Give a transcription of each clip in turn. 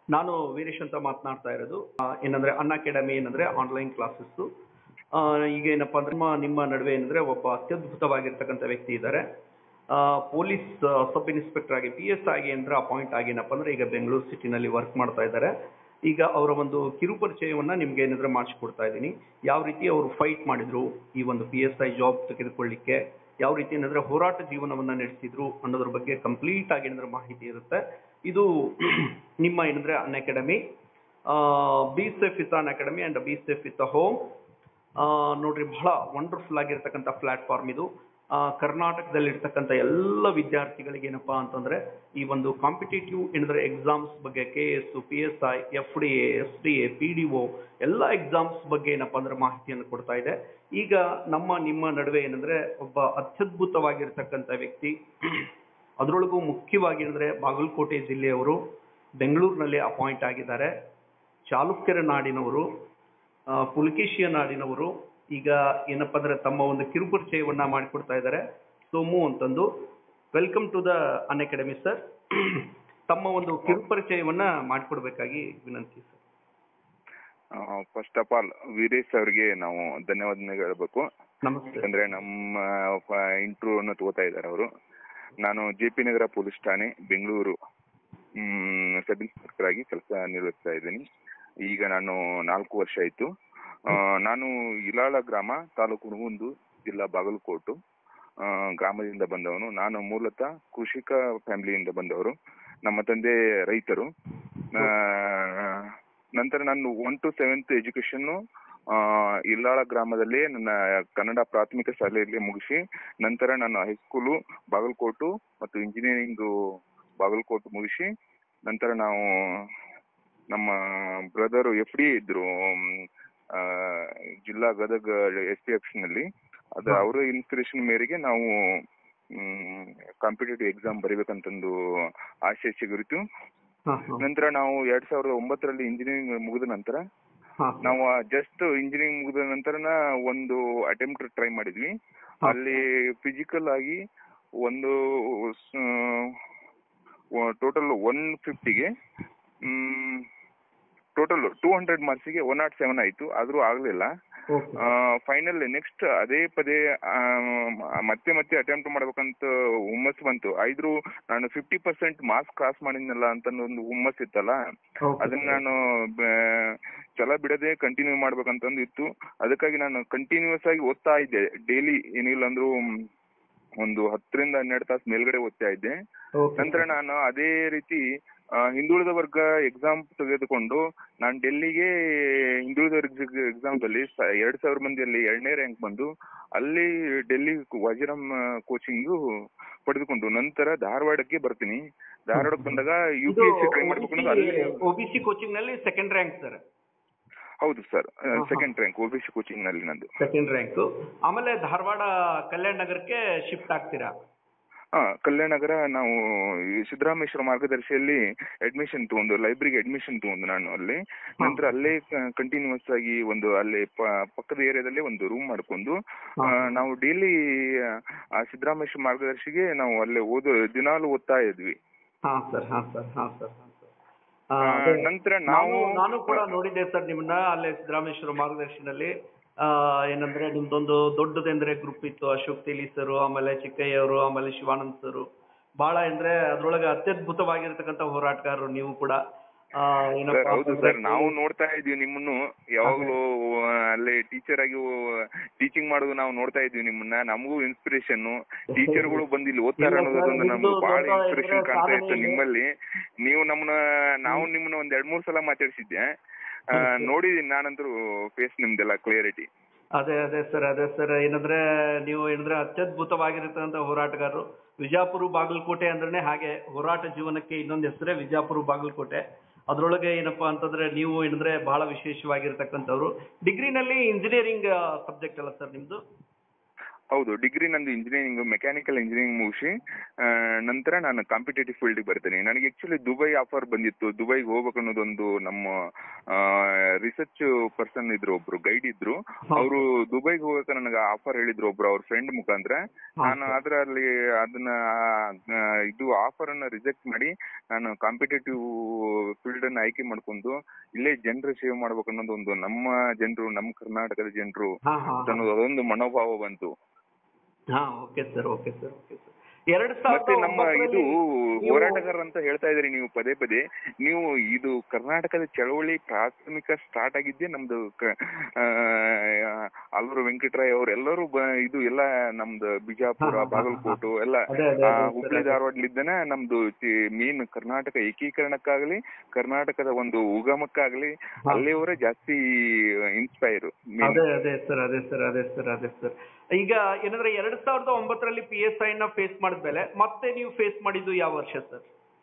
ನಾನು ವೀರೇಶ್ ಅಂತ ಮಾತನಾಡ್ತಾ ಇರೋದು ಆ, ಏನಂದ್ರೆ ಅನ್ ಅಕಾಡೆಮಿ ಏನಂದ್ರೆ ಆನ್ಲೈನ್ ಕ್ಲಾಸಸ್ ಈಗ ಏನಪ್ಪಾ ಅಂದ್ರೆ ನಿಮ್ಮ ನಿಮ್ಮ ನಡುವೆ ಏನಂದ್ರೆ ಒಬ್ಬ ಅತ್ಯದ್ಭುತವಾಗಿರ್ತಕ್ಕಂಥ ವ್ಯಕ್ತಿ ಇದ್ದಾರೆ ಪೊಲೀಸ್ ಸಬ್ ಇನ್ಸ್ಪೆಕ್ಟರ್ ಆಗಿ ಪಿ ಎಸ್ ಆಗಿ ಅಂದ್ರೆ ಅಪಾಯಿಂಟ್ ಆಗಿ ಏನಪ್ಪಾ ಅಂದ್ರೆ ಈಗ ಬೆಂಗಳೂರು ಸಿಟಿನಲ್ಲಿ ವರ್ಕ್ ಮಾಡ್ತಾ ಇದ್ದಾರೆ ಈಗ ಅವರ ಒಂದು ಕಿರು ಪರಿಚಯವನ್ನ ನಿಮ್ಗೆ ಏನಾದ್ರೆ ಮಾಡಿಸ್ಕೊಡ್ತಾ ಇದ್ದೀನಿ ಯಾವ ರೀತಿ ಅವರು ಫೈಟ್ ಮಾಡಿದ್ರು ಈ ಒಂದು ಪಿ ಎಸ್ ಐ ಜಾಬ್ ತೆಗೆದುಕೊಳ್ಳಿಕ್ಕೆ ಯಾವ ರೀತಿ ಏನಂದ್ರೆ ಹೋರಾಟ ಜೀವನವನ್ನ ನಡೆಸಿದ್ರು ಅನ್ನೋದ್ರ ಬಗ್ಗೆ ಕಂಪ್ಲೀಟ್ ಆಗಿ ಏನಂದ್ರೆ ಮಾಹಿತಿ ಇರುತ್ತೆ ಇದು ನಿಮ್ಮ ಏನಂದ್ರೆ Unacademy be safe with Unacademy and be safe with home ನೋಡ್ರಿ ಬಹಳ ವಂಡರ್ಫುಲ್ ಆಗಿರ್ತಕ್ಕಂಥ ಪ್ಲಾಟ್ಫಾರ್ಮ್ ಇದು ಆ, ಕರ್ನಾಟಕದಲ್ಲಿರ್ತಕ್ಕಂಥ ಎಲ್ಲ ವಿದ್ಯಾರ್ಥಿಗಳಿಗೆ ಏನಪ್ಪಾ ಅಂತಂದ್ರೆ ಈ ಒಂದು ಕಾಂಪಿಟೇಟಿವ್ ಏನಂದ್ರೆ ಎಕ್ಸಾಮ್ಸ್ ಬಗ್ಗೆ K S P S I F D A S D A P D O ಎಲ್ಲ ಎಕ್ಸಾಮ್ಸ್ ಬಗ್ಗೆ ಏನಪ್ಪಾ ಅಂದ್ರೆ ಮಾಹಿತಿಯನ್ನು ಕೊಡ್ತಾ ಇದೆ ಈಗ ನಮ್ಮ ನಿಮ್ಮ ನಡುವೆ ಏನಂದ್ರೆ ಒಬ್ಬ ಅತ್ಯದ್ಭುತವಾಗಿರ್ತಕ್ಕಂಥ ವ್ಯಕ್ತಿ ಅದರೊಳಗೂ ಮುಖ್ಯವಾಗಿ ಅಂದ್ರೆ ಬಾಗಲಕೋಟೆ ಜಿಲ್ಲೆಯವರು ಬೆಂಗಳೂರಿನಲ್ಲಿ ಅಪಾಯಿಂಟ್ ಆಗಿದ್ದಾರೆ ಚಾಲುಕ್ಯರ ನಾಡಿನವರು ಆ, ಪುಲಕೇಶಿಯ ನಾಡಿನವರು ಈಗ ಏನಪ್ಪಾ ಅಂದ್ರೆ ತಮ್ಮ ಒಂದು ಕಿರುಪರಿಚಯವನ್ನ ಮಾಡಿಕೊಡ್ತಾ ಇದ್ದಾರೆ ಸೋಮು ಅಂತಂದು welcome to the Unacademy sir ತಮ್ಮ ಒಂದು ಕಿರುಪರಿಚಯವನ್ನ ಮಾಡಿಕೊಡ್ಬೇಕಾಗಿ ವಿನಂತಿ sir first of all Veeresh ಅವರಿಗೆ ನಾವು ಧನ್ಯವಾದ ಹೇಳ್ಬೇಕು ನಮಸ್ತೆ ಯಾಕಂದ್ರೆ ನಮ್ಮ ಇಂಟರ್ವ್ಯೂನ ತಗೋತಾ ಇದ್ದಾರೆ ಅವರು ನಾನು ಜೆ ಪಿ ನಗರ ಪೊಲೀಸ್ ಠಾಣೆ ಬೆಂಗಳೂರು ಸಬ್ ಇನ್ಸ್ಪೆಕ್ಟರ್ ಆಗಿ ಕೆಲಸ ನಿರ್ವಹಿಸ್ತಾ ಇದ್ದೀನಿ ಈಗ ನಾನು ನಾಲ್ಕು ವರ್ಷ ಆಯ್ತು ಆ, ನಾನು ಇಲಾಳ ಗ್ರಾಮ ತಾಲೂಕು ಹುಣಗುಂದು ಜಿಲ್ಲಾ ಬಾಗಲಕೋಟು ಆ, ಗ್ರಾಮದಿಂದ ಬಂದವನು ನಾನು ಮೂಲತಃ ಕೃಷಿಕ ಫ್ಯಾಮಿಲಿಯಿಂದ ಬಂದವರು ನಮ್ಮ ತಂದೆ ರೈತರು ಆ, ನಂತರ ನಾನು one to seventh education Illala ಗ್ರಾಮದಲ್ಲಿ ನನ್ನ ಕನ್ನಡ ಪ್ರಾಥಮಿಕ ಶಾಲೆಯಲ್ಲಿ ಮುಗಿಸಿ ನಂತರ ನಾನು ಹೈಸ್ಕೂಲು ಬಾಗಲಕೋಟು ಮತ್ತು ಇಂಜಿನಿಯರಿಂಗ್ ಬಾಗಲಕೋಟೆ ಮುಗಿಸಿ ನಂತರ ನಾವು ನಮ್ಮ ಬ್ರದರ್ ಎಫ್ ಡಿ ಇದ್ರು ಮ್, ಆ, ಜಿಲ್ಲಾ ಗದಗ ಎಸ್ ಟಿ ಎಫ್ ನಲ್ಲಿ ಅದು ಅವರ ಇನ್ಸ್ಪಿರೇಷನ್ ಮೇರೆಗೆ ನಾವು ಕಾಂಪಿಟೇಟಿವ್ ಎಕ್ಸಾಮ್ ಬರೀಬೇಕಂತಂದು ಆಶೆ ಚಿಗುರಿತು ಹಾ ಹಾ ನಂತರ ನಾವು ಎರಡ್ ಸಾವಿರದ ಒಂಬತ್ತರಲ್ಲಿ ಇಂಜಿನಿಯರಿಂಗ್ ಮುಗಿದ ನಂತರ ಹಾ ನಾವು ಜಸ್ಟ್ ಇಂಜಿನಿಯರಿಂಗ್ ಮುಗಿದ ನಂತರನ ಒಂದು ಅಟೆಂಪ್ಟ್ ಟ್ರೈ ಮಾಡಿದ್ವಿ ಅಲ್ಲಿ ಫಿಸಿಕಲ್ ಆಗಿ ಒಂದು ಟೋಟಲ್ ಒನ್ ಫಿಫ್ಟಿಗೆ ಟೋಟಲ್ ಟೂ ಹಂಡ್ರೆಡ್ ಮಾರ್ಕ್ಸಿಗೆ ಒನ್ ನಾಟ್ ಸೆವೆನ್ ಆಯ್ತು ಆದ್ರೂ ಆಗ್ಲಿಲ್ಲ ಓಕೆ ಫೈನಲ್ ನೆಕ್ಸ್ಟ್ ಅದೇ ಪದೇ ಆ, ಮತ್ತೆ ಮತ್ತೆ ಅಟೆಂಪ್ಟ್ ಮಾಡ್ಬೇಕಂತ ಹುಮ್ಮಸ್ ಬಂತು ಆದ್ರೂ ನಾನು ಫಿಫ್ಟಿ ಪರ್ಸೆಂಟ್ ಮಾರ್ಕ್ಸ್ ಕ್ರಾಸ್ ಮಾಡಿದ್ನಲ್ಲ ಅಂತ ಒಂದು ಹುಮ್ಮಸ್ ಇತ್ತಲ್ಲ ಅದನ್ನ ನಾನು ಬ- ಛಲ ಬಿಡದೆ ಕಂಟಿನ್ಯೂ ಮಾಡ್ಬೇಕಂತಂದು ಇತ್ತು ಅದಕ್ಕಾಗಿ ನಾನು ಕಂಟಿನ್ಯೂಸ್ ಆಗಿ ಓದ್ತಾ ಇದ್ದೆ ಡೈಲಿ ಏನಿಲ್ಲ ಅಂದ್ರೂ ಮ್, ಒಂದು ಹತ್ತರಿಂದ ಹನ್ನೆರಡು ತಾಸು ಮೇಲ್ಗಡೆ ಓದ್ತಾ ಇದ್ದೆ ನಂತರ ನಾನು ಅದೇ ರೀತಿ ಆ, ಹಿಂದುಳಿದ ವರ್ಗ ಎಕ್ಸಾಮ್ ತೆಗೆದುಕೊಂಡು ನಾನು ಡೆಲ್ಲಿಗೆ ಹಿಂದುಳಿದ ವರ್ಗ ಎಕ್ಸಾಮ್ ಅಲ್ಲಿ ಸ- ಎರಡ್ ಸಾವಿರ ಮಂದಿಯಲ್ಲಿ ಎರಡನೇ ರ್ಯಾಂಕ್ ಬಂದು ಅಲ್ಲಿ ಡೆಲ್ಲಿ ವಜಿರಂ ಕೋಚಿಂಗ್ ಪಡೆದುಕೊಂಡು ನಂತರ ಧಾರವಾಡಕ್ಕೆ ಬರ್ತೀನಿ ಧಾರವಾಡಕ್ಕೆ ಬಂದಾಗ U P S C try ಮಾಡ್ಬೇಕು ಅನ್ನೋದು ಅಲ್ಲಿ ಒಬಿಸಿ ಕೋಚಿಂಗ್ ನಲ್ಲಿ ಸೆಕೆಂಡ್ ರ್ಯಾಂಕ್ ಸರ್ ಹೌದು ಸರ್ ಹಾ, ಹಾ. Second rank O B C coaching ನಲ್ಲಿ ನಂದು ಸೆಕೆಂಡ್ ರ್ಯಾಂಕ್ ಆಮೇಲೆ ಧಾರವಾಡ ಕಲ್ಯಾಣ ನಗರಕ್ಕೆ ಶಿಫ್ಟ್ ಆಗ್ತೀರಾ ಹಾ ಕಲ್ಯಾಣ ನಗರ ನಾವು ಈ ಸಿದ್ದರಾಮೇಶ್ವರ ಮಾರ್ಗದರ್ಶಿಯಲ್ಲಿ ಅಡ್ಮಿಷನ್ ತಗೊಂಡು ಲೈಬ್ರರಿಗೆ ಅಡ್ಮಿಷನ್ ತಗೊಂಡು ನಾನು ಅಲ್ಲಿ ನಂತರ ಅಲ್ಲೇ ಕಂಟಿನ್ಯೂಸ್ ಆಗಿ ಒಂದು ಅಲ್ಲಿ ಪ- ಪಕ್ಕದ ಏರಿಯಾದಲ್ಲಿ ಒಂದು ರೂಮ್ ಮಾಡ್ಕೊಂಡು ಆ, ನಾವು ಡೈಲಿ ಆ ಸಿದ್ದರಾಮೇಶ್ವರ ಮಾರ್ಗದರ್ಶಿಗೆ ನಾವು ಅಲ್ಲೇ ಓದೋ ದಿನಾಲು ಓದ್ತಾ ಇದ್ವಿ ಹಾ ಸರ್ ಹಾ ಸರ್ ಹಾ ಸರ್ ಹಾ ಸರ್ ಆ, ನಂತರ ನಾವು ನಾವು ನಾನು ಕೂಡ ನೋಡಿದ್ದೆ ಸರ್ ನಿಮ್ಮನ್ನ ಅಲ್ಲೇ ಸಿದ್ದರಾಮೇಶ್ವರ ಮಾರ್ಗದರ್ಶನದಲ್ಲಿ ಆ, ಏನಂದ್ರೆ ನಿಮ್ದೊಂದು ದೊಡ್ಡದೆಂದ್ರೆ ಗ್ರೂಪ್ ಇತ್ತು ಅಶೋಕ್ ತೇಲಿ ಸರ್ ಆಮೇಲೆ ಚಿಕ್ಕಯ್ಯ ಅವರು ಆಮೇಲೆ ಶಿವಾನಂದ್ ಸರ್ ಬಹಳ ಅಂದ್ರೆ ಅದ್ರೊಳಗೆ ಅತ್ಯದ್ಭುತವಾಗಿರ್ತಕ್ಕಂಥ ಹೋರಾಟಗಾರರು ನೀವು ಕೂಡ ಆ, ಸರ್ ಏನಪ್ಪಾ ಹೌದು ಅಂತಂದ್ರೆ ಸರ್ ನಾವು ನೋಡ್ತಾ ಇದೀವಿ ನಿಮ್ಮನ್ನು ಯಾವಾಗ್ಲೂ ಆ, ಅಲ್ಲಿ ಟೀಚರ್ ಆಗಿ ಟೀಚಿಂಗ್ ಮಾಡೋದು ನಾವು ನೋಡ್ತಾ ಇದೀವಿ ನಿಮ್ಮನ್ನ ನಮಗೂ ಇನ್ಸ್ಪಿರೇಷನ್ ಟೀಚರ್ಗಳು ಬಂದು ಇಲ್ಲಿ ಓದ್ತಾರೆ ಇಲ್ಲ ಅನ್ನೋದು ಸರ್, ನಮ್ಗೆ ನಿಮ್ದು ಬಹಳ ದೊಡ್ಡ ಇನ್ಸ್ಪಿರೇಷನ್ ಇದ್ರೆ ಕಾಣ್ತಾ ಸಾಧನೆ ಇತ್ತು ಇದೆ. ನಿಮ್ಮಲ್ಲಿ ನೀವು ನಮ್ಮನ್ನ ನಾವು ನಿಮ್ಮನ್ನ ಒಂದ್ ಎರಡ್ ಮೂರ್ ಸಲ ಮಾತಾಡ್ಸಿದ್ದೆ ಆ, ನೋಡಿದೀನಿ ನಾನಂತರೂ ಫೇಸ್ ನಿಮ್ದೆಲ್ಲ ಕ್ಲಿಯರಿಟಿ ಅದೇ ಅದೇ ಸರ್ ಅದೇ ಸರ್ ಏನಂದ್ರೆ ನೀವು ಏನಂದ್ರೆ ಅತ್ಯದ್ಭುತವಾಗಿರ್ತಕ್ಕಂಥ ಹೋರಾಟಗಾರರು ವಿಜಾಪುರ ಬಾಗಲಕೋಟೆ ಅಂದ್ರೆ ಹಾಗೆ ಹೋರಾಟ ಜೀವನಕ್ಕೆ ಇನ್ನೊಂದು ಹೆಸರೇ ವಿಜಾಪುರ ಬಾಗಲಕೋಟೆ ಅದ್ರೊಳಗೆ ಏನಪ್ಪಾ ಅಂತಂದ್ರೆ ನೀವು ಏನಂದ್ರೆ ಬಹಳ ವಿಶೇಷವಾಗಿರ್ತಕ್ಕಂಥವ್ರು ಡಿಗ್ರಿನಲ್ಲಿ ಇಂಜಿನಿಯರಿಂಗ್ ಸಬ್ಜೆಕ್ಟ್ ಅಲ್ಲ ಸರ್ ನಿಮ್ದು ಹೌದು ಡಿಗ್ರಿ ನಂದು ಇಂಜಿನಿಯರಿಂಗ್ ಮೆಕ್ಯಾನಿಕಲ್ ಇಂಜಿನಿಯರಿಂಗ್ ಮುಗಿಸಿ ಆ, ನಂತರ ನಾನು ಕಾಂಪಿಟೇಟಿವ್ ಫೀಲ್ಡ್ಗೆ ಬರ್ತೀನಿ ನನಗೆ ಆಕ್ಚುಲಿ ದುಬೈ ಆಫರ್ ಬಂದಿತ್ತು ದುಬೈಗೆ ಹೋಗ್ಬೇಕು ಅನ್ನೋದೊಂದು ನಮ್ಮ ರಿಸರ್ಚ್ ಪರ್ಸನ್ ಇದ್ರು ಒಬ್ರು ಗೈಡ್ ಇದ್ರು ಅವರು ದುಬೈಗೆ ಹೋಗಕ್ಕೆ ನನಗೆ ಆಫರ್ ಹೇಳಿದ್ರು ಒಬ್ರು ಅವ್ರ ಫ್ರೆಂಡ್ ಮುಖಾಂತರ ನಾನು ಅದರಲ್ಲಿ ಅದನ್ನ ಆ, ಇದು ಆಫರ್ ಅನ್ನ ರಿಜೆಕ್ಟ್ ಮಾಡಿ ನಾನು ಕಾಂಪಿಟೇಟಿವ್ ಫೀಲ್ಡ್ ಅನ್ನ ಆಯ್ಕೆ ಮಾಡ್ಕೊಂಡು ಇಲ್ಲೇ ಜನರ ಸೇವೆ ಮಾಡ್ಬೇಕು ಅನ್ನೋದು ಒಂದು ನಮ್ಮ ಜನರು ನಮ್ಮ ಕರ್ನಾಟಕದ ಜನರು ಹಾ ಹಾ ಅನ್ನೋದು ಅದೊಂದು ಮನೋಭಾವ ಬಂತು ಹಾ okay sir okay sir okay sir ಎರಡ್ ಮತ್ತೆ ಸಾವಿರದ ನಮ್ಮ ಇದು ಒಂಬತ್ತರಲ್ಲಿ ಹೋರಾಟಗಾರ ಅಂತ ಹೇಳ್ತಾ ಇದ್ರಿ ನೀವು ಪದೇ ಪದೇ ನೀವು ಇದು ಕರ್ನಾಟಕದ ಚಳವಳಿ ಪ್ರಾಥಮಿಕ ಸ್ಟಾರ್ಟ್ ಆಗಿದ್ದೆ ನಮ್ದು ಕ- ಆ, ಆಲೂರು ವೆಂಕಟರಾಯ್ ಅವರೆಲ್ಲರೂ ಇದು ಎಲ್ಲ ನಮ್ದು ಬಿಜಾಪುರ ಹಾ, ಹಾ, ಹಾ, ಬಾಗಲಕೋಟು ಎಲ್ಲ ಅದೇ, ಅದೇ, ಆ, ಅದೇ, ಹುಬ್ಳಿ ಅದೇ. ಧಾರವಾಡಲಿದ್ದನ ನಮ್ದು ಮೇನ್ ಕರ್ನಾಟಕ ಏಕೀಕರಣಕ್ಕಾಗ್ಲಿ ಕರ್ನಾಟಕದ ಒಂದು ಉಗಮಕ್ಕಾಗ್ಲಿ ಹಾ. ಅಲ್ಲಿಯವರೇ ಜಾಸ್ತಿ ಇನ್ಸ್ಪೈರ್ ಅದೇ ಅದೇ ಸರ್ ಅದೇ ಸರ್ ಅದೇ ಸರ್ ಅದೇ ಸರ್ ಈಗ ಏನಂದ್ರೆ ಎರಡ್ ಸಾವಿರದ ಒಂಬತ್ತರಲ್ಲಿ ಪಿ ಎಸ್ ಐ ನ ಫೇಸ್ ಮಾಡಿದ್ಮೇಲೆ ಮತ್ತೆ ನೀವು ಫೇಸ್ ಮಾಡಿದ್ದು ಯಾವ ವರ್ಷ ಸರ್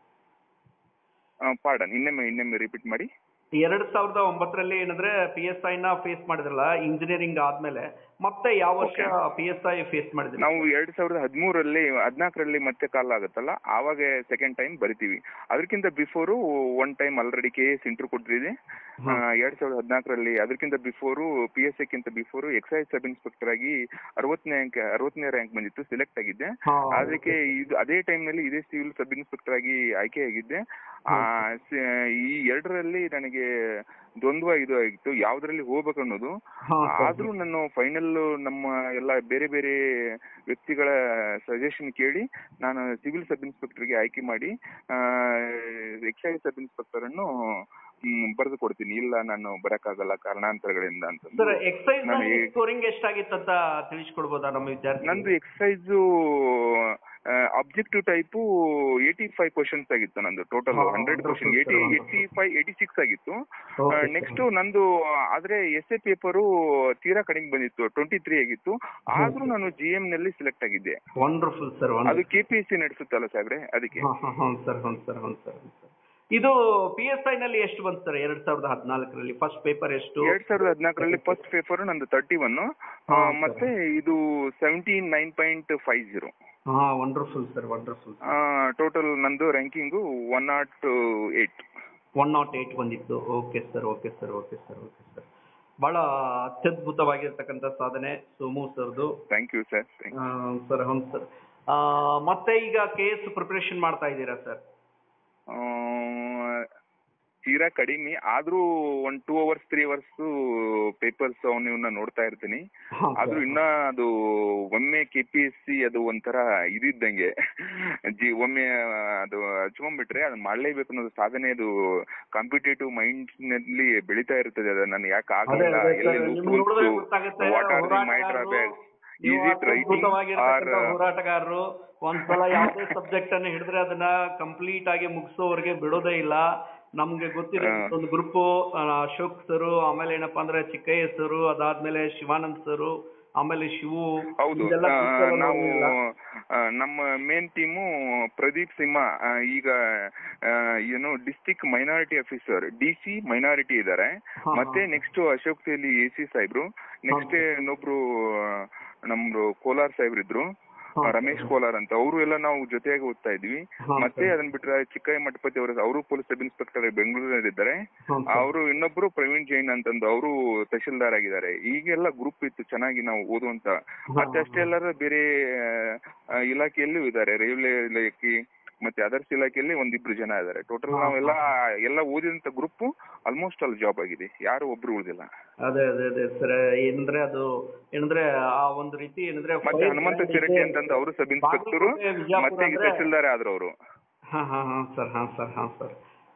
ಪಾರ್ಡನ್ ಇನ್ನೊಮ್ಮೆ ಇನ್ನೊಮ್ಮೆ ರಿಪೀಟ್ ಮಾಡಿ ಎರಡ್ ಸಾವಿರದ ಒಂಬತ್ತರಲ್ಲಿ ಏನಂದ್ರೆ ಪಿ ಎಸ್ ಐ ನ ಫೇಸ್ ಮಾಡಿದ್ರಲ್ಲ ಇಂಜಿನಿಯರಿಂಗ್ ಆದ್ಮೇಲೆ ಮತ್ತೆ ಯಾವ ವರ್ಷ ಪಿ ಎಸ್ ಐ ಫೇಸ್ ಮಾಡಿದ್ರಿ ನಾವು ಎರಡ್ ಸಾವಿರದ ಹದಿಮೂರರಲ್ಲಿ ಹದಿನಾಲ್ಕರಲ್ಲಿ ಮತ್ತೆ ಕಾಲ್ ಆಗುತ್ತಲ್ಲ ಆವಾಗ ಸೆಕೆಂಡ್ ಟೈಮ್ ಬರಿತೀವಿ ಅದಕ್ಕಿಂತ before one time already K S interview ಕೊಟ್ಟಿದೆ ಹಾ. ಎರಡ್ ಸಾವಿರದ ಹದಿನಾಲ್ಕರಲ್ಲಿ ಅದಕ್ಕಿಂತ ಬಿಫೋರು ಪಿ ಎಸ್ ಐಕ್ಕಿಂತ ಬಿಫೋರು ಎಕ್ಸೈಸ್ ಸಬ್ ಇನ್ಸ್ಪೆಕ್ಟರ್ ಆಗಿ ಅರವತ್ತನೇ ಅಂಕ ಅರವತ್ತನೇ ರ್ಯಾಂಕ್ ಬಂದಿತ್ತು ಸೆಲೆಕ್ಟ್ ಆಗಿದ್ದೆ ಹಾ, ಅದಕ್ಕೆ ಇದು ಅದೇ time ನಲ್ಲಿ ಇದೇ ಸಿವಿಲ್ ಸಬ್ ಇನ್ಸ್ಪೆಕ್ಟರ್ ಆಗಿ ಆಯ್ಕೆಯಾಗಿದ್ದೆ ಆ, ಸ- ಈ ಎರಡರಲ್ಲಿ ನನಗೆ ದ್ವಂದ್ವ ಇದು ಆಗಿತ್ತು ಯಾವ್ದ್ರಲ್ಲಿ ಹೋಗ್ಬೇಕು ಅನ್ನೋದು ಹಾ, ಸರ್. ಆದ್ರೂ ನಾನು ಫೈನಲ್ ನಮ್ಮ ಎಲ್ಲ ಬೇರೆ ಬೇರೆ ವ್ಯಕ್ತಿಗಳ ಸಜೆಷನ್ ಕೇಳಿ ನಾನು ಸಿವಿಲ್ ಸಬ್ ಇನ್ಸ್ಪೆಕ್ಟರ್ಗೆ ಆಯ್ಕೆ ಮಾಡಿ ಎಕ್ಸೈಸ್ ಸಬ್ ಇನ್ಸ್ಪೆಕ್ಟರ್ ಅನ್ನು ಬರೆದು ಕೊಡ್ತೀನಿ ಇಲ್ಲ ನಾನು ಬರಕ್ಕಾಗಲ್ಲ ಕಾರಣಾಂತರಗಳಿಂದ ಅಂತ ಸರ್ ಎಕ್ಸೈಸ್ ನಾನು ಈ- ಸ್ಕೋರಿಂಗ್ ಎಷ್ಟಾಗಿತ್ತಂತ ತಿಳಿಸ್ಕೊಡ್ಬೋದಾ ನಮ್ಮ ವಿದ್ಯಾರ್ಥಿ ನಂದು excise objective type eighty five questions ಆಗಿತ್ತು ನಂದು ಟೋಟಲ್ ಹಾ, hundred wonderful, question sir, eighty wonderful. Eighty five eighty six ಆಗಿತ್ತು Okay, sir. ನೆಕ್ಸ್ಟ್ ನಂದು ಆದ್ರೆ ಎಸ್ ಎ ಪೇಪರು ತೀರಾ ಕಡಿಮೆ ಬಂದಿತ್ತು ಟ್ವೆಂಟಿ ತ್ರೀ ಆಗಿತ್ತು ಆದ್ರೂ ನಾನು ಜಿ ಎಂ ನಲ್ಲಿ ಸೆಲೆಕ್ಟ್ ಆಗಿದ್ದೆ ವಂಡರ್ಫುಲ್ ಸರ್ ಅದು ಕೆ ಪಿ ಎಸ್ ಸಿ ನಡೆಸುತ್ತಲ್ಲ ಸಾಹೇಬ್ರೆ ಅದಕ್ಕೆ ಹೌದು ಸರ್ ಹೌದು ಸರ್ ಹೌದು ಸರ್ ಇದು ಪಿ ಎಸ್ ಐ ನಲ್ಲಿ ಎಷ್ಟು ಬಂತು ಸರ್ ಎರಡ್ ಸಾವಿರದ ಹದಿನಾಲ್ಕರಲ್ಲಿ ಫಸ್ಟ್ ಪೇಪರ್ ಎಷ್ಟು ಎರಡ್ ಸಾವಿರದ ಹದಿನಾಲ್ಕರಲ್ಲಿ ಫಸ್ಟ್ ಪೇಪರ್ ನಂದು ತರ್ಟಿ ಒನ್ ಹಾ, ಮತ್ತೆ ಇದು seventeen nine point five zero ಹಾ ವಂಡರ್ಫುಲ್ ಸರ್ ವಂಡರ್ಫುಲ್ ಟೋಟಲ್ ನಂದು ranking one not eight one not eight ಬಂದಿತ್ತು okay sir okay sir okay sir okay sir ಬಹಳ ಅತ್ಯದ್ಭುತವಾಗಿರ್ತಕ್ಕಂಥ ಸಾಧನೆ ಸೋಮು ಸರ್ದು ಥ್ಯಾಂಕ್ ಯು ಸರ್ ಸರ್ ಹೌದು ಸರ್ ಮತ್ತೆ ಈಗ ಕೆ ಎಸ್ ಪ್ರಿಪರೇಷನ್ ಮಾಡ್ತಾ ಇದ್ದೀರಾ ಸರ್ ತೀರಾ ಕಡಿಮೆ ಆದ್ರೂ ಒಂದ್ two hours three hours papers ಅವನ್ನ ಇವನ್ನ ನೋಡ್ತಾ ಇರ್ತೀನಿ ಆದ್ರೂ ಇನ್ನ ಅದು ಒಮ್ಮೆ ಕೆ ಪಿ ಎಸ್ ಸಿ ಅದು ಒಂಥರ ಇದಿದ್ದಂಗೆ ಜಿ ಒಮ್ಮೆ ಅದು ಹಚ್ಕೊಂಡ್ಬಿಟ್ರೆ ಅದನ್ನ ಮಾಡ್ಲೇಬೇಕು ಅನ್ನೋದು ಸಾಧನೆ ಅದು ಕಾಂಪಿಟೇಟಿವ್ ಮೈಂಡ್ ನಲ್ಲಿ ಬೆಳಿತಾ ಇರ್ತದೆ ಅದು ನಾನು ಯಾಕೆ ಅದೇ ಆಗಲ್ಲ ಅದೇ ಎಲ್ಲಿ ಸರ್, ನಿಮ್ಗೆ ನೋಡಿದ್ರೆ ಗೊತ್ತಾಗುತ್ತೆ ವಾಟ್ ಆರ್ ದಿ ಮೈ ಹೋರಾಟಗಾರರು, ಡ್ರಾಬ್ಯಾಕ್ಸ್ ನೀವು ಈಸ್ ಇಟ್ ರೈಟಿಂಗ್ ಆರ್ ಅದ್ಭುತವಾಗಿರ್ತಕ್ಕಂಥ ಹೋರಾಟಗಾರರು ಒಂದ್ಸಲ ಯಾವುದೇ ಸಬ್ಜೆಕ್ಟ್ ಅನ್ನು ಹಿಡಿದ್ರೆ ಅದನ್ನ ಕಂಪ್ಲೀಟ್ ಆಗಿ ಮುಗಿಸೋವರೆಗೆ ಬಿಡೋದೇ ಇಲ್ಲ ನಮ್ಗೆ ಗೊತ್ತಿರೋ ಹಾ. ಒಂದು ಗ್ರೂಪ್ ಅಶೋಕ್ ಸರು ಆಮೇಲೆ ಏನಪ್ಪಾ ಅಂದ್ರೆ ಚಿಕ್ಕಯ್ಯ ಸರು ಅದಾದ್ಮೇಲೆ ಶಿವಾನಂದ್ ಸರು ಆಮೇಲೆ ಶಿವು ಹೌದು ಇದೆಲ್ಲ ಆ, group ಎಲ್ಲ ನಾವು ನೋಡ್ಲಿಲ್ಲ. ಆ, ನಮ್ಮ ಮೇನ್ ಟೀಮು ಪ್ರದೀಪ್ ಸಿಂಹ ಆ, ಈಗ ಆ, ಏನು district minority officer D C minority ಇದ್ದಾರೆ ಹಾ, ಮತ್ತೆ ಹಾ. ನೆಕ್ಸ್ಟ್ ಅಶೋಕ್ ತೇಲಿ ಎ ಸಿ ಸಾಹೇಬ್ರು ನೆಕ್ಸ್ಟ್ ಇನ್ನೊಬ್ರು ಆ, ನಮ್ದು ಕೋಲಾರ್ ಸಾಹೇಬ್ರು ಇದ್ರು ಹಾ. ಆ, ರಮೇಶ್ ಕೋಲಾರ್ ಅಂತ ಅವರು ಎಲ್ಲ ನಾವು ಜೊತೆಯಾಗಿ ಓದ್ತಾ ಇದ್ವಿ ಹಾ, ಮತ್ತೆ ಸರ್. ಅದನ್ನ ಬಿಟ್ರೆ ಚಿಕ್ಕಯ್ಯ ಮಠಪತಿ ಅವರು ಅವರು ಪೊಲೀಸ್ ಸಬ್ ಇನ್ಸ್ಪೆಕ್ಟರ್ ಬೆಂಗಳೂರಲ್ಲಿ ಇದ್ದಾರೆ ಹೌದು ಸರ್. ಅವರು ಇನ್ನೊಬ್ರು ಪ್ರವೀಣ್ ಜೈನ್ ಅಂತಂದು ಅವರು ತಹಶೀಲ್ದಾರ್ ಆಗಿದ್ದಾರೆ ಈಗೆಲ್ಲ ಗ್ರೂಪ್ ಇತ್ತು ಚೆನ್ನಾಗಿ ನಾವು ಓದುವಂತ ಮತ್ತೆ ಅಷ್ಟೇ ಅಲ್ಲದೆ ಬೇರೆ ಆ, ಇಲಾಖೆಯಲ್ಲೂ ಇದ್ದಾರೆ ರೈಲ್ವೆ ಇಲಾಖೆ ಮತ್ತೆ ಅದರ್ಸ್ ಇಲಾಖೆಯಲ್ಲಿ ಒಂದಿಬ್ರು ಜನ ಇದ್ದಾರೆ ಟೋಟಲ್ ಹಾ, ನಾವೆಲ್ಲ ಎಲ್ಲ ಓದಿದಂತ ಗ್ರೂಪ್ ಆಲ್ಮೋಸ್ಟ್ ಅಲ್ಲಿ ಜಾಬ್ ಆಗಿದೆ ಯಾರು ಒಬ್ರು ಉಳಿದಿಲ್ಲ ಅದೇ ಅದೇ ಅದೇ ಸರ್ ಏನಂದ್ರೆ ಅದು ಏನಂದ್ರೆ ಆ ಒಂದು ರೀತಿ ಏನಂದ್ರೆ ಮತ್ತೆ five ಹನುಮಂತ grand ಸಿರಟ್ಟಿ ಇದೆ. ಅಂತಂದು ಅವರು ಸಬ್ ಇನ್ಸ್ಪೆಕ್ಟರ್ ಬಾಗಲಕೋಟೆ, ವಿಜಯಪುರ ಮತ್ತೆ ಈಗ ಅಂದ್ರೆ- ತಹಶೀಲ್ದಾರ್ ಆದ್ರು ಅವರು ಹಾ ಹಾ ಹಾ ಸರ್ ಹಾ ಸರ್ ಹಾ ಸರ್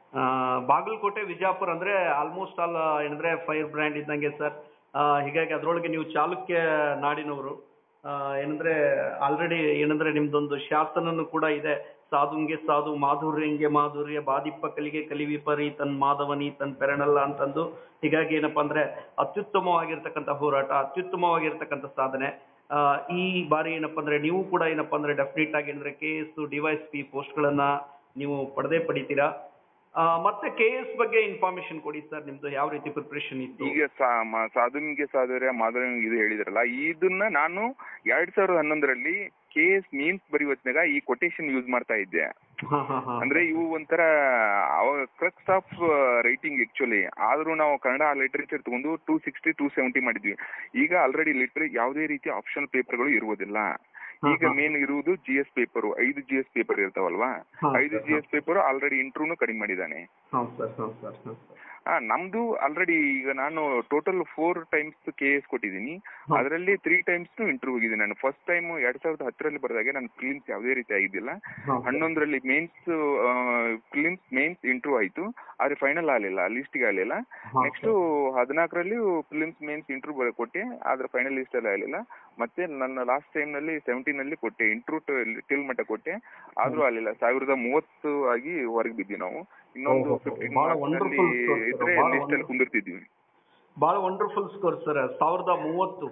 ಬಾಗಲಕೋಟೆ ವಿಜಯಪುರ ಅಂದ್ರೆ ಆಲ್ಮೋಸ್ಟ್ ಆಲ್ ಏನಂದ್ರೆ ಫೈರ್ ಬ್ರ್ಯಾಂಡ್ ಇದ್ದಂಗೆ ಸರ್ ಹೀಗಾಗಿ ಅದ್ರೊಳಗೆ ನೀವು ಚಾಲುಕ್ಯ ನಾಡಿನವರು ಆ, ಏನಂದ್ರೆ ಆಲ್ರೆಡಿ ಏನಂದ್ರೆ ನಿಮ್ದೊಂದು ಶಾಸನನು ಕೂಡ ಇದೆ ಸಾಧುಂಗೆ ಸಾಧು ಮಾಧುರ್ಯಂಗೆ ಮಾಧುರ್ಯ ಬಾದಿಪ್ಪ ಕಲಿಗೆ ಕಲಿವಿಪರಿ ತನ್ ಮಾಧವನಿ ತನ್ ಪೆರಣಲ್ಲ ಅಂತಂದು ಹೀಗಾಗಿ ಏನಪ್ಪಾ ಅಂದ್ರೆ ಅತ್ಯುತ್ತಮವಾಗಿರ್ತಕ್ಕಂಥ ಹೋರಾಟ ಅತ್ಯುತ್ತಮವಾಗಿರ್ತಕ್ಕಂಥ ಸಾಧನೆ ಆ, ಈ ಬಾರಿ ಏನಪ್ಪಾ ಅಂದ್ರೆ ನೀವು ಕೂಡ ಏನಪ್ಪಾ ಅಂದ್ರೆ ಡೆಫಿನೆಟ್ ಆಗಿ ಅಂದ್ರೆ K S DySP post ಗಳನ್ನ ನೀವು ಪಡೆದೇ ಪಡಿತೀರಾ ಆ, ಮತ್ತೆ ಕೆ ಎಸ್ ಬಗ್ಗೆ ಇನ್ಫಾರ್ಮೇಶನ್ ಕೊಡಿ ಸರ್ ನಿಮ್ದು ಯಾವ ರೀತಿ ಪ್ರಿಪರೇಷನ್ ಇತ್ತು ಈಗ ಸಾ- ಮ- ಸಾಧುನಿಗೆ ಸಾಧುರ್ಯ ಮಾಧುರ್ಯ ಇದು ಹೇಳಿದ್ರಲ್ಲ ಇದನ್ನ ನಾನು ಎರಡ್ ಸಾವಿರದ ಹನ್ನೊಂದರಲ್ಲಿ ಕೆ ಎಸ್ ಮೀನ್ಸ್ ಬರೆಯುವತ್ನಾಗ ಈ ಕೊಟೇಶನ್ ಯೂಸ್ ಮಾಡ್ತಾ ಇದ್ದೆ ಹಾ ಹಾ ಹಾ ಅಂದ್ರೆ ಇವು ಒಂಥರ ಕ್ರಕ್ಸ್ ಆಫ್ ರೈಟಿಂಗ್ ಆಕ್ಚುಲಿ ಆದ್ರೂ ನಾವು ಕನ್ನಡ ಲಿಟರೇಚರ್ ತಗೊಂಡು ಟೂ ಸಿಕ್ಸ್ಟಿ ಟೂ ಸೆವೆಂಟಿ ಮಾಡಿದ್ವಿ ಈಗ ಆಲ್ರೆಡಿ ಲಿಟ್ರೇ ಯಾವುದೇ ರೀತಿಯ ಆಪ್ಷನಲ್ ಪೇಪರ್ಗಳು ಇರುವುದಿಲ್ಲ ಈಗ ಮೇನ್ ಇರುವುದು ಜಿ ಎಸ್ ಪೇಪರ್ ಐದು ಜಿ ಎಸ್ ಪೇಪರ್ ಇರ್ತಾವಲ್ವಾ ಹಾ, ಐದು ಜಿ ಎಸ್ ಪೇಪರ್ ಆಲ್ರೆಡಿ ಇಂಟ್ರೂನು ಕಡಿಮೆ ಮಾಡಿದ್ದಾನೆ ಹೌದು ಸರ್ ಹೌದು ಸರ್ ಹೌದು ಸರ್ ಆ ನಮ್ದು ಆಲ್ರೆಡಿ ಈಗ ನಾನು total four times K S ಕೊಟ್ಟಿದ್ದೀನಿ ಹಾ. ಅದರಲ್ಲಿ ತ್ರೀ ಟೈಮ್ಸ್ ಇಂಟರ್ವ್ಯೂ ಹೋಗಿದ್ದೀನಿ ನಾನು ಫಸ್ಟ್ ಟೈಮ್ ಎರಡ್ ಸಾವಿರದ ಹತ್ತರಲ್ಲಿ ಬರೆದಾಗ ನನ್ನ ಫಿಲಿಮ್ಸ್ ಯಾವುದೇ ರೀತಿ ಆಗಿದ್ದಿಲ್ಲ ಹೌದು. ಹನ್ನೊಂದರಲ್ಲಿ ಮೇನ್ಸ್ ಫಿಲಿಮ್ಸ್ ಮೇನ್ಸ್ ಇಂಟರ್ವ್ಯೂ ಆಯ್ತು ಆದ್ರೆ ಫೈನಲ್ ಆಗಲಿಲ್ಲ ಲಿಸ್ಟ್ಗೆ ಆಗಲಿಲ್ಲ ಹಾ, ನೆಕ್ಸ್ಟ್ ಹದಿನಾಲ್ಕರಲ್ಲಿ ಫಿಲಿಮ್ಸ್ ಮೇನ್ಸ್ ಇಂಟರ್ವ್ಯೂ ಕೊಟ್ಟೆ ಆದ್ರೆ ಫೈನಲ್ ಲಿಸ್ಟ್ ಅಲ್ಲಿ ಆಗಲಿಲ್ಲ ಮತ್ತೆ ನನ್ನ ಲಾಸ್ಟ್ ಟೈಮ್ ನಲ್ಲಿ ಸೆವೆಂಟೀನ್ ಅಲ್ಲಿ ಕೊಟ್ಟೆ ಇಂಟರ್ವ್ಯೂ ಟಿಲ್ ಮಟ್ಟ ಕೊಟ್ಟೆ ಆದ್ರೂ ಆಗಲಿಲ್ಲ ಸಾವಿರದ ಮೂವತ್ತು ಆಗಿ ಹೊರಗೆ ಬಿದ್ವಿ ನಾವು ಇನ್ನೊಂದು ಓಹೋ, ಫಿಫ್ಟೀನ್ ಬಹಳ ಮಾರ್ಕ್ಸ್ wonderful score sir, ಇದ್ರೆ ಬಹಳ ಲಿಸ್ಟ್ ಅಲ್ಲಿ wonderful. ಕುಂದಿರ್ತಿದ್ವಿ ಬಹಳ ವಂಡರ್ಫುಲ್ ಸ್ಕೋರ್ ಸರ್ ಸಾವಿರದ ಮೂವತ್ತು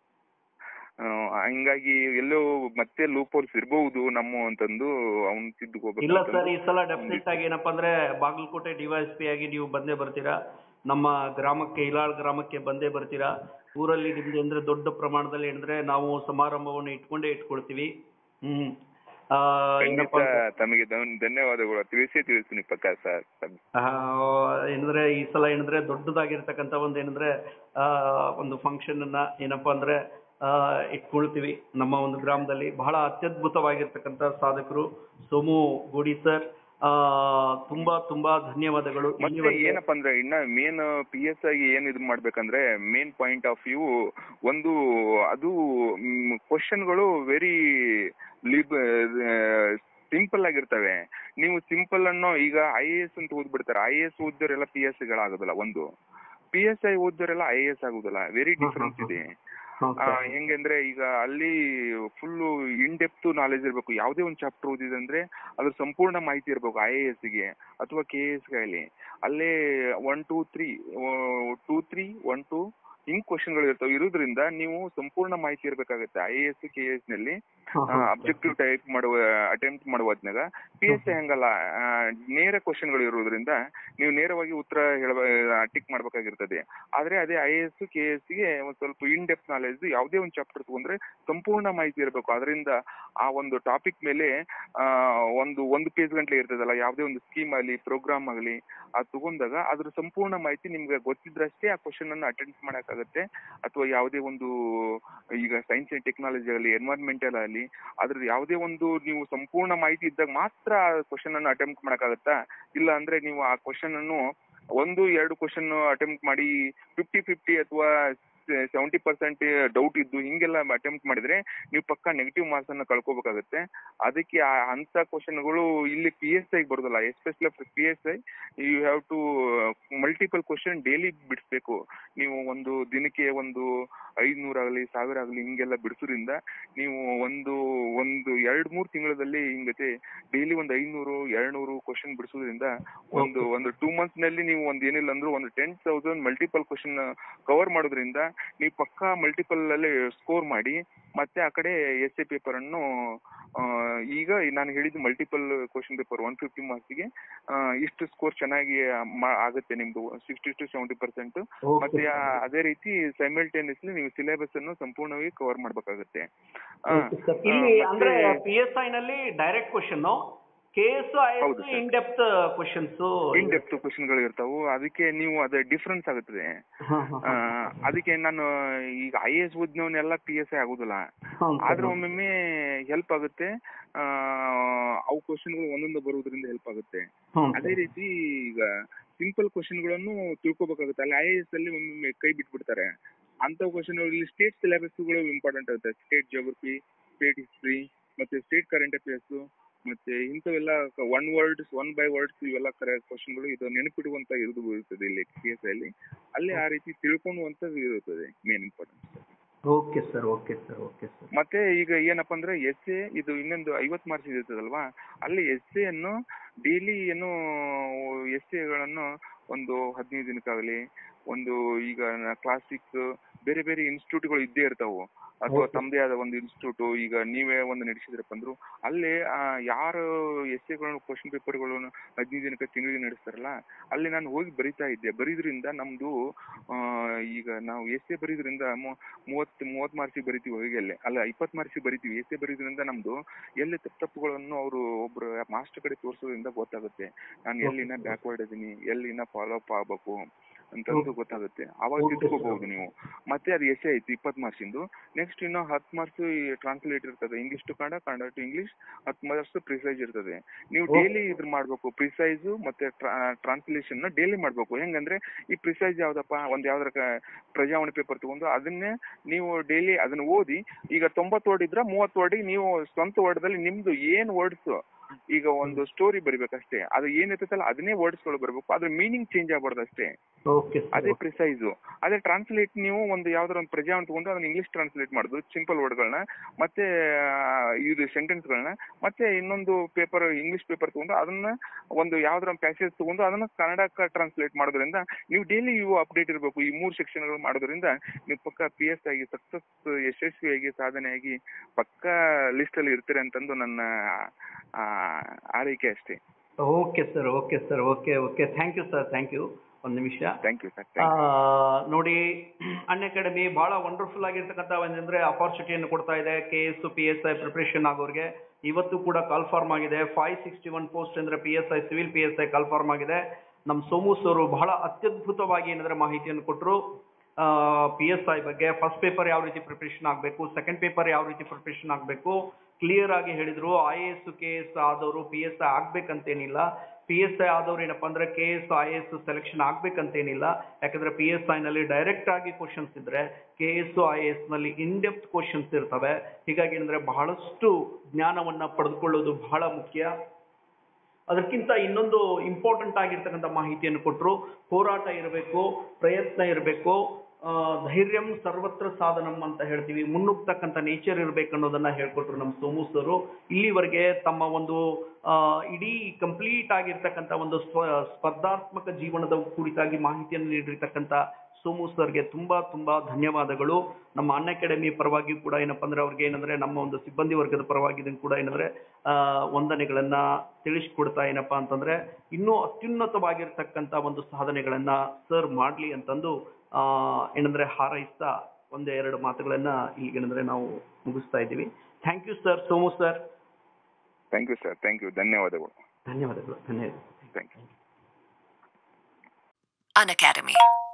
ಆ, ಹಿಂಗಾಗಿ ಎಲ್ಲೋ ಮತ್ತೆ ಲೂಪ್ ಹೋಲ್ಸ್ ಇರಬಹುದು ನಮ್ಮ ಅಂತಂದು ಅವ್ನ್ ತಿದ್ದುಕೋಬೇಕು ಇಲ್ಲ ಸರ್ ಈ ಸಲ ಡೆಫಿನೆಟ್ ಆಗಿ ಏನಪ್ಪಾ ಅಂದ್ರೆ ಬಾಗಲಕೋಟೆ ಡಿವೈಎಸ್ ಪಿ ಆಗಿ ನೀವು ಬಂದೇ ಬರ್ತೀರಾ ನಮ್ಮ ಗ್ರಾಮಕ್ಕೆ ಇಲಾಳ್ ಗ್ರಾಮಕ್ಕೆ ಬಂದೇ ಬರ್ತೀರಾ ಊರಲ್ಲಿ ನಿಮ್ದು ಅಂದ್ರೆ ದೊಡ್ಡ ಪ್ರಮಾಣದಲ್ಲಿ ಅಂದ್ರೆ ನಾವು ಸಮಾರಂಭವನ್ನು ಇಟ್ಕೊಂಡೇ ಇಟ್ಕೊಳ್ತೀವಿ ಹ್ಮ್ ಆ, ಏನಪ್ಪಾ ಖಂಡಿತ ಅಂದ್ರೆ- ತಮಗೆ ಧನ್- ಧನ್ಯವಾದಗಳು ತಿಳಿಸೇ ತಿಳಿಸ್ತೀನಿ ಪಕ್ಕ ಸರ್ ಆ, ಏನಂದ್ರೆ ಈ ಸಲ ಏನಂದ್ರೆ ದೊಡ್ಡದಾಗಿರ್ತಕ್ಕಂಥ ಒಂದು ಏನಂದ್ರೆ ಆ, ಒಂದು ಫಂಕ್ಷನ್ ಅನ್ನ ಏನಪ್ಪಾ ಅಂದ್ರೆ ಆ, ಇಟ್ಕೊಳ್ತೀವಿ ನಮ್ಮ ಒಂದು ಗ್ರಾಮದಲ್ಲಿ ಬಹಳ ಅತ್ಯದ್ಭುತವಾಗಿರ್ತಕ್ಕಂಥ ಸಾಧಕರು ಸೋಮು ಗೋಡಿ ಸರ್ ಆ, ತುಂಬಾ ತುಂಬಾ ಧನ್ಯವಾದಗಳು ಮತ್ತೆ ಇಲ್ಲಿವರೆಗೆ- ಏನಪ್ಪಾ ಅಂದ್ರೆ ಇನ್ನ ಮೇನ್ ಪಿ ಎಸ್ ಆಗಿ ಏನ್ ಇದು ಮಾಡ್ಬೇಕಂದ್ರೆ ಮೇನ್ ಪಾಯಿಂಟ್ ಆಫ್ ವ್ಯೂ ಒಂದು ಅದು ಕ್ವಶನ್ಗಳು ವೆರಿ ಲಿಬ್ ಸಿಂಪಲ್ ಆಗಿರ್ತವೆ ನೀವು ಸಿಂಪಲ್ ಅನ್ನೋ ಈಗ ಐ ಎ ಎಸ್ ಅಂತ ಓದ್ಬಿಡ್ತಾರೆ ಐ ಎ ಎಸ್ ಓದಿದವರೆಲ್ಲ ಪಿ ಎಸ್ ಗಳಾಗೋದಿಲ್ಲ ಒಂದು ಪಿ ಎಸ್ ಐ ಓದಿದವರೆಲ್ಲ ಐ ಎ ಎಸ್ ಆಗುದಿಲ್ಲ ವೆರಿ ಹಾ, ಹಾ, ಡಿಫರೆನ್ಸ್ ಹಾ. ಇದೆ ಹಾ, ಆ, ಸರ್. ಹೆಂಗಂದ್ರೆ ಈಗ ಅಲ್ಲಿ ಫುಲ್ ಇನ್ ಡೆಪ್ತ್ ನಾಲೆಜ್ ಇರಬೇಕು ಯಾವುದೇ ಒಂದು ಚಾಪ್ಟರ್ ಓದಿದಂದ್ರೆ ಅದ್ರ ಸಂಪೂರ್ಣ ಮಾಹಿತಿ ಇರಬೇಕು ಐ ಎ ಎಸ್ ಗೆ ಅಥವಾ ಕೆ ಎಸ್ ಗಾಗಲಿ ಅಲ್ಲೇ one two three two three one two ಹಿಂಗ್ ಕ್ವಶನ್ಗಳು ಇರ್ತಾವೆ ಇರೋದ್ರಿಂದ ನೀವು ಸಂಪೂರ್ಣ ಮಾಹಿತಿ ಇರಬೇಕಾಗುತ್ತೆ I A S K S ನಲ್ಲಿ ಹಾ, ಹಾ, ಅಬ್ಜೆಕ್ಟಿವ್ ಟೈಪ್ ಮಾಡುವ ಅಟೆಂಪ್ಟ್ ಮಾಡುವ ಹೊತ್ನಾಗ ಪಿ ಎಸ್ ಐ ಹಂಗಲ್ಲ ಆ, ನೇರ ಕ್ವಶನ್ಗಳು ಇರೋದ್ರಿಂದ ನೀವು ನೇರವಾಗಿ ಉತ್ತರ ಹೇಳುವ ಟಿಕ್ ಮಾಡ್ಬೇಕಾಗಿರ್ತದೆ ಆದ್ರೆ ಅದೇ I A S K S ಗೆ ಒಂದ್ ಸ್ವಲ್ಪ ಇನ್ ಡೆಪ್ತ್ ನಾಲೆಜ್ ಯಾವುದೇ ಒಂದು ಚಾಪ್ಟರ್ ತಗೊಂಡ್ರೆ ಸಂಪೂರ್ಣ ಮಾಹಿತಿ ಇರಬೇಕು ಅದರಿಂದ ಆ ಒಂದು ಟಾಪಿಕ್ ಮೇಲೆ ಆ, ಒಂದು ಒಂದು ಪೇಜ್ ಗಂಟ್ಲೆ ಇರ್ತದಲ್ಲ ಯಾವುದೇ ಒಂದು ಸ್ಕೀಮ್ ಆಗಲಿ ಪ್ರೋಗ್ರಾಮ್ ಆಗಲಿ ಅದು ತಗೊಂಡಾಗ ಅದ್ರ ಸಂಪೂರ್ಣ ಮಾಹಿತಿ ನಿಮ್ಗೆ ಗೊತ್ತಿದ್ರಷ್ಟೇ ಆ ಕ್ವಶನ್ ಅನ್ನು ಅಟೆಂಡ್ ಮಾಡಕ್ಕಾಗತ್ತೆ ಅಥವಾ ಯಾವುದೇ ಒಂದು ಈಗ ಸೈನ್ಸ್ ಅಂಡ್ ಟೆಕ್ನಾಲಜಿ ಆಗಲಿ ಎನ್ವೈರ್ಮೆಂಟಲ್ ಆಗಲಿ ಅದ್ರದ್ದು ಯಾವುದೇ ಒಂದು ನೀವು ಸಂಪೂರ್ಣ ಮಾಹಿತಿ ಇದ್ದಾಗ ಮಾತ್ರ ಕ್ವಶನ್ ಅನ್ನು ಅಟೆಂಪ್ಟ್ ಮಾಡಕ್ಕಾಗತ್ತಾ ಇಲ್ಲ ಅಂದ್ರೆ ನೀವು ಆ ಕ್ವಶನ್ ಅನ್ನು ಒಂದು ಎರಡು ಕ್ವಶನ್ ಅಟೆಂಪ್ಟ್ ಮಾಡಿ ಫಿಫ್ಟಿ ಫಿಫ್ಟಿ ಅಥವಾ ಸೆವೆಂಟಿ ಪರ್ಸೆಂಟ್ ಡೌಟ್ ಇದ್ದು ಹಿಂಗೆಲ್ಲ ಅಟೆಂಪ್ಟ್ ಮಾಡಿದ್ರೆ ನೀವು ಪಕ್ಕ ನೆಗೆಟಿವ್ ಮಾರ್ಕ್ಸ್ ಅನ್ನ ಕಳ್ಕೊಬೇಕಾಗತ್ತೆ ಅದಕ್ಕೆ ಆ ಅಂತ ಕ್ವಶನ್ಗಳು ಇಲ್ಲಿ ಪಿ ಎಸ್ ಐ ಬರೋದಿಲ್ಲ especially P S I you have to multiple question daily ಬಿಡಿಸ್ಬೇಕು ನೀವು ಒಂದು ದಿನಕ್ಕೆ ಒಂದು ಐದ್ನೂರ ಆಗಲಿ ಸಾವಿರ ಆಗಲಿ ಹಿಂಗೆಲ್ಲ ಬಿಡಿಸೋದ್ರಿಂದ ನೀವು ಒಂದು ಒಂದು ಎರಡ್ ಮೂರ್ ತಿಂಗಳಲ್ಲಿ ಹಿಂಗತೆ ಡೈಲಿ ಒಂದು ಐನೂರು ಎರಡ್ ನೂರು ಕ್ವಶನ್ ಬಿಡಿಸೋದ್ರಿಂದ ಒಂದು ಒಂದು ಟೂ ಮಂತ್ಸ್ ನಲ್ಲಿ ನೀವು ಒಂದ್ ಏನಿಲ್ಲ ಅಂದ್ರೂ ಒಂದು ten thousand multiple question cover ಮಾಡೋದ್ರಿಂದ ನೀವು ಪಕ್ಕಾ ಮಲ್ಟಿಪಲ್ ಅಲ್ಲಿ ಸ್ಕೋರ್ ಮಾಡಿ ಮತ್ತೆ ಆ ಕಡೆ ಎಸ್ ಎ ಪೇಪರ್ ಅನ್ನು ಆ, ಈಗ ನಾನು ಹೇಳಿದ multiple question paper one fifty ಮಾರ್ಕ್ಸ್ಗೆ ಇಷ್ಟು ಸ್ಕೋರ್ ಚೆನ್ನಾಗಿ ಮಾ- ಆಗುತ್ತೆ ನಿಮ್ದು sixty to seventy percent Okay, ಮತ್ತೆ sir. ಆ- ಅದೇ ರೀತಿ ಸೈಮಲ್ಟೇನಿಯಸ್ಲಿ ನೀವು ಸಿಲೆಬಸ್ ಅನ್ನು ಸಂಪೂರ್ಣವಾಗಿ ಕವರ್ ಮಾಡ್ಬೇಕಾಗುತ್ತೆ ಆ, Okay, sir. ಆ, ಇಲ್ಲಿ ಮತ್ತೆ- ಅಂದ್ರೆ ಪಿ ಎಸ್ ಐ ನಲ್ಲಿ direct question K S I ಹೌದು, yes sir. In depth questions in depth ಕ್ವಶನ್ಗಳು ಇರ್ತಾವು ಅದಕ್ಕೆ ನೀವು ಅದೇ ಡಿಫ್ರೆನ್ಸ್ ಆಗುತ್ತದೆ ಆ, ಅದಕ್ಕೆ ನಾನು ಈಗ ಐ ಎಸ್ ಓದಿನವನ್ನೆಲ್ಲ ಪಿ ಎಸ್ ಐ ಆಗುದಿಲ್ಲ ಆದ್ರೆ ಒಮ್ಮೊಮ್ಮೆ ಹೆಲ್ಪ್ ಆಗುತ್ತೆ ಆ, ಅವು ಕ್ವಶನ್ಗಳು ಒಂದೊಂದು ಬರುವುದರಿಂದ ಹೆಲ್ಪ್ ಆಗುತ್ತೆ ಅದೇ ರೀತಿ ಈಗ ಸಿಂಪಲ್ ಕ್ವಶನ್ಗಳನ್ನು ತಿಳ್ಕೊಬೇಕಾಗುತ್ತೆ ಅಲ್ಲಿ ಐ ಎಸ್ ಅಲ್ಲಿ ಒಮ್ಮೊಮ್ಮೆ ಕೈ ಬಿಟ್ಬಿಡ್ತಾರೆ ಅಂತ ಕ್ವಶನ್ ಇಲ್ಲಿ ಸ್ಟೇಟ್ ಸಿಲೆಬಸ್ಗಳು ಇಂಪಾರ್ಟೆಂಟ್ ಆಗುತ್ತೆ ಸ್ಟೇಟ್ ಜೋಗ್ರಫಿ ಸ್ಟೇಟ್ ಹಿಸ್ಟ್ರಿ ಮತ್ತೆ ಸ್ಟೇಟ್ ಕರೆಂಟ್ ಅಫೇರ್ಸ್ ಮತ್ತೆ ಇಂಥವೆಲ್ಲ one words one by words ಇವೆಲ್ಲ ಕರೆ ಕ್ವಶನ್ಗಳು ಇದು ನೆನಪಿಡುವಂತ ಇರುದು ಇರುತ್ತದೆ ಇಲ್ಲಿ ಕೆ ಎಸ್ ಅಲ್ಲಿ ಅಲ್ಲಿ ಆ ರೀತಿ ತಿಳ್ಕೊಳ್ಳುವಂತದ್ದು ಇರುತ್ತದೆ main important okay sir okay sir okay sir ಮತ್ತೆ ಈಗ ಏನಪ್ಪಾ ಅಂದ್ರೆ ಎಸ್ ಎ ಇದು ಇನ್ನೊಂದು ಐವತ್ ಮಾರ್ಕ್ಸ್ ಇರ್ತದಲ್ವಾ ಅಲ್ಲಿ ಎಸ್ ಎ ಅನ್ನು ಡೈಲಿ ಏನು ಎಸ್ ಎಗಳನ್ನು ಒಂದು ಹದಿನೈದು ದಿನಕ್ಕಾಗಲಿ ಒಂದು ಈಗ ಕ್ಲಾಸಿಕ್ ಬೇರೆ ಬೇರೆ ಇನ್ಸ್ಟಿಟ್ಯೂಟ್ಗಳು ಇದ್ದೇ ಇರ್ತಾವು ಅಥವಾ Okay. ತಮ್ಮದೇ ಆದ ಒಂದು ಇನ್ಸ್ಟಿಟ್ಯೂಟ್ ಈಗ ನೀವೇ ಒಂದು ನಡೆಸಿದ್ರಪ್ಪ ಅಂದ್ರು ಅಲ್ಲಿ ಆ, ಯಾರು ಎಸ್ ಎಗಳನ್ನು ಕ್ವಶನ್ ಪೇಪರ್ಗಳನ್ನು ಹದಿನೈದು ದಿನಕ್ಕೆ ತಿಂಗಳಿಗೆ ನಡೆಸ್ತಾರಲ್ಲ ಅಲ್ಲಿ ನಾನು ಹೋಗಿ ಬರಿತಾ ಇದ್ದೆ ಬರೀದ್ರಿಂದ ನಮ್ದು ಆ, ಈಗ ನಾವು ಎಸ್ ಎ ಬರೀದ್ರಿಂದ ಮೂ- ಮೂವತ್ತು ಮೂವತ್ತು ಮಾರ್ಕ್ಸಿಗೆ ಬರಿತೀವಿ ಹೋಗಿ ಅಲ್ಲೇ ಅಲ್ಲ ಇಪ್ಪತ್ತು ಮಾರ್ಕ್ಸಿಗೆ ಬರಿತೀವಿ ಎಸ್ ಎ ಬರೀದ್ರಿಂದ ನಮ್ದು ಎಲ್ಲಿ ತಪ್ಪು ತಪ್ಪುಗಳನ್ನು ಅವರು ಒಬ್ರು ಮಾಸ್ಟರ್ ಕಡೆ ತೋರಿಸೋದ್ರಿಂದ ಗೊತ್ತಾಗುತ್ತೆ ನಾನು ಎಲ್ಲಿನ ಬ್ಯಾಕ್ವರ್ಡ್ ಇದೀನಿ ಎಲ್ಲಿನ ಫಾಲೋ ಅಪ್ ಆಗ್ಬೇಕು ಅಂತಂದು ಗೊತ್ತಾಗುತ್ತೆ ಅವಾಗ Okay, ತಿಳ್ಕೊಬಹುದು ನೀವು ಮತ್ತೆ ಅದು ಎಸೆ ಆಯ್ತು ಇಪ್ಪತ್ತು ಮಾರ್ಕ್ಸ್ ಇಂದು ನೆಕ್ಸ್ಟ್ ಇನ್ನು ಹತ್ತು ಮಾರ್ಕ್ಸ್ ಟ್ರಾನ್ಸ್ಲೇಟ್ ಇರ್ತದೆ English to Kannada Kannada to English ಹತ್ತು ಮಾರ್ಕ್ಸ್ ಪ್ರಿಸೈಸ್ ಇರ್ತದೆ ನೀವು Okay. ಡೈಲಿ ಇದ್ರ ಮಾಡ್ಬೇಕು ಪ್ರಿಸೈಸ್ ಮತ್ತೆ ಟ್ರಾನ್ಸ್ಲೇಷನ್ ನ ಡೈಲಿ ಮಾಡ್ಬೇಕು ಹೆಂಗಂದ್ರೆ ಈ ಪ್ರಿಸೈಸ್ ಯಾವ್ದಪ್ಪ ಒಂದ್ ಯಾವ್ದಾರ ಕ- ಪ್ರಜಾವಾಣಿ ಪೇಪರ್ ತಗೊಂಡು ಅದನ್ನೇ ನೀವು ಡೈಲಿ ಅದನ್ನ ಓದಿ ಈಗ ತೊಂಬತ್ತು ವರ್ಡ್ ಇದ್ರ ಮೂವತ್ತು ವರ್ಡಿಗೆ ನೀವು ಸ್ವಂತ ವರ್ಡದಲ್ಲಿ ನಿಮ್ದು ಏನ್ ವರ್ಡ್ಸ್ ಈಗ ಒಂದು ಸ್ಟೋರಿ ಬರಿಬೇಕಷ್ಟೇ ಅದು ಏನಿರ್ತೈತಲ್ಲ ಅದನ್ನೇ ವರ್ಡ್ಸ್ಗಳು ಬರ್ಬೇಕು ಅದ್ರ ಮೀನಿಂಗ್ ಚೇಂಜ್ ಆಗ್ಬಾರ್ದು ಅಷ್ಟೇ ಓಕೆ ಅದೇ ಪ್ರಿಸೈಸು ಅದೇ ಟ್ರಾನ್ಸ್ಲೇಟ್ ನೀವು ಒಂದು ಯಾವ್ದಾರ ಒಂದು ಪ್ರಜಾವನ್ನ ತಗೊಂಡು ಅದನ್ನ ಇಂಗ್ಲಿಷ್ ಟ್ರಾನ್ಸ್ಲೇಟ್ ಮಾಡುದು ಸಿಂಪಲ್ ವರ್ಡ್ಗಳನ್ನ ಮತ್ತೆ ಆ, ಇದು ಸೆಂಟೆನ್ಸ್ಗಳನ್ನ ಮತ್ತೆ ಇನ್ನೊಂದು ಪೇಪರ್ ಇಂಗ್ಲಿಷ್ ಪೇಪರ್ ತಗೊಂಡು ಅದನ್ನ ಒಂದು ಯಾವ್ದಾರ ಒಂದು ಪ್ಯಾಸೇಜ್ ತಗೊಂಡು ಅದನ್ನ ಕನ್ನಡಕ್ಕೆ ಟ್ರಾನ್ಸ್ಲೇಟ್ ಮಾಡೋದ್ರಿಂದ ನೀವು ಡೈಲಿ ಇವು ಅಪ್ಡೇಟ್ ಇರಬೇಕು ಈ ಮೂರು ಸೆಕ್ಷನ್ಗಳು ಮಾಡೋದ್ರಿಂದ ನೀವು ಪಕ್ಕ ಪಿ ಎಸ್ ಆಗಿ ಸಕ್ಸಸ್ ಯಶಸ್ವಿಯಾಗಿ ಸಾಧನೆಯಾಗಿ ಪಕ್ಕ ಲಿಸ್ಟ್ ಅಲ್ಲಿ ಇರ್ತೀರಿ ಅಂತಂದು ನನ್ನ ಆ, ಆರೈಕೆ ಅಷ್ಟೇ okay sir okay sir okay okay thank you sir thank you ಒಂದು ನಿಮಿಷ ಥ್ಯಾಂಕ್ ಯು ಸರ್ ಆ, ಥ್ಯಾಂಕ್ ಯು ನೋಡಿ ಅನ್ ಅಕಾಡೆಮಿ ಬಹಳ ವಂಡರ್ಫುಲ್ ಆಗಿರ್ತಕ್ಕಂಥ ಒಂದಂದ್ರೆ ಅಪಾರ್ಚುನಿಟಿಯನ್ನು ಕೊಡ್ತಾ ಇದೆ K S P S I preparation ಆಗೋರಿಗೆ ಇವತ್ತು ಕೂಡ ಕಾಲ್ಫಾರ್ಮ್ ಆಗಿದೆ ಫೈವ್ ಸಿಕ್ಸ್ಟಿ ಒನ್ ಪೋಸ್ಟ್ ಅಂದ್ರೆ P S I civil P S I call form ಆಗಿದೆ ನಮ್ಮ ಸೋಮು ಸರ್ ಬಹಳ ಅತ್ಯದ್ಭುತವಾಗಿ ಏನಂದ್ರೆ ಮಾಹಿತಿಯನ್ನು ಕೊಟ್ಟರು ಪಿ ಎಸ್ ಐ ಬಗ್ಗೆ ಫಸ್ಟ್ ಪೇಪರ್ ಯಾವ ರೀತಿ ಪ್ರಿಪರೇಷನ್ ಆಗಬೇಕು ಸೆಕೆಂಡ್ ಪೇಪರ್ ಯಾವ ರೀತಿ ಪ್ರಿಪರೇಷನ್ ಆಗಬೇಕು ಕ್ಲಿಯರ್ ಆಗಿ ಹೇಳಿದ್ರು I A S K S ಆದವರು ಪಿ ಎಸ್ ಐ ಆಗ್ಬೇಕಂತೇನಿಲ್ಲ ಪಿ ಎಸ್ ಐ ಆದವ್ರು ಏನಪ್ಪಾ ಅಂದ್ರೆ K S I S selection ಆಗ್ಬೇಕಂತೇನಿಲ್ಲ ಯಾಕಂದ್ರೆ ಪಿ ಎಸ್ ಐ ನಲ್ಲಿ ಡೈರೆಕ್ಟ್ ಆಗಿ ಕ್ವಶನ್ಸ್ ಇದ್ರೆ ಕೆ ಎಸ್ ಐ ಎಸ್ ನಲ್ಲಿ ಇನ್ ಡೆಪ್ತ್ ಕ್ವಶನ್ಸ್ ಇರ್ತವೆ ಹೀಗಾಗಿ ಏನಂದ್ರೆ ಬಹಳಷ್ಟು ಜ್ಞಾನವನ್ನ ಪಡೆದುಕೊಳ್ಳೋದು ಬಹಳ ಮುಖ್ಯ ಅದಕ್ಕಿಂತ ಇನ್ನೊಂದು ಇಂಪಾರ್ಟೆಂಟ್ ಆಗಿರ್ತಕ್ಕಂಥ ಮಾಹಿತಿಯನ್ನು ಕೊಟ್ಟರು ಹೋರಾಟ ಇರಬೇಕು ಪ್ರಯತ್ನ ಇರಬೇಕು ಆ, ಧೈರ್ಯಂ ಸರ್ವತ್ರ ಸಾಧನಂ ಅಂತ ಹೇಳ್ತೀವಿ ಮುನ್ನುಗ್ತಕ್ಕಂಥ ನೇಚರ್ ಇರ್ಬೇಕು ಅನ್ನೋದನ್ನ ಹೇಳ್ಕೊಟ್ರು ನಮ್ಮ ಸೋಮು ಸರು ಇಲ್ಲಿವರೆಗೆ ತಮ್ಮ ಒಂದು ಆ, ಇಡೀ ಕಂಪ್ಲೀಟ್ ಆಗಿರ್ತಕ್ಕಂಥ ಒಂದು ಸ್ವ ಸ್ಪರ್ಧಾತ್ಮಕ ಜೀವನದ ಕುರಿತಾಗಿ ಮಾಹಿತಿಯನ್ನು ನೀಡಿರ್ತಕ್ಕಂಥ ಸೋಮು ಸರ್ಗೆ ತುಂಬಾ ತುಂಬಾ ಧನ್ಯವಾದಗಳು ನಮ್ಮ ಅನ್ ಅಕಾಡೆಮಿ ಪರವಾಗಿ ಕೂಡ ಏನಪ್ಪಾ ಅಂದ್ರೆ ಅವ್ರಿಗೆ ಏನಂದ್ರೆ ನಮ್ಮ ಒಂದು ಸಿಬ್ಬಂದಿ ವರ್ಗದ ಪರವಾಗಿ ಇದನ್ನ ಕೂಡ ಏನಂದ್ರೆ ಆ, ವಂದನೆಗಳನ್ನ ತಿಳಿಸ್ಕೊಡ್ತಾ ಏನಪ್ಪಾ ಅಂತಂದ್ರೆ ಇನ್ನೂ ಅತ್ಯುನ್ನತವಾಗಿರ್ತಕ್ಕಂಥ ಒಂದು ಸಾಧನೆಗಳನ್ನ ಸರ್ ಮಾಡ್ಲಿ ಅಂತಂದು ಆ ಏನಂದ್ರೆ ಹಾರೈಸ್ತಾ ಒಂದೇ ಎರಡು ಮಾತುಗಳನ್ನ ಇಲ್ಲಿಗೆ ಏನಂದ್ರೆ ನಾವು ಮುಗಿಸ್ತಾ ಇದ್ದೀವಿ thank you sir Somu sir thank you sir thank you ಧನ್ಯವಾದಗಳು ಧನ್ಯವಾದಗಳು ಧನ್ಯವಾದ ಥ್ಯಾಂಕ್ ಯು An Academy.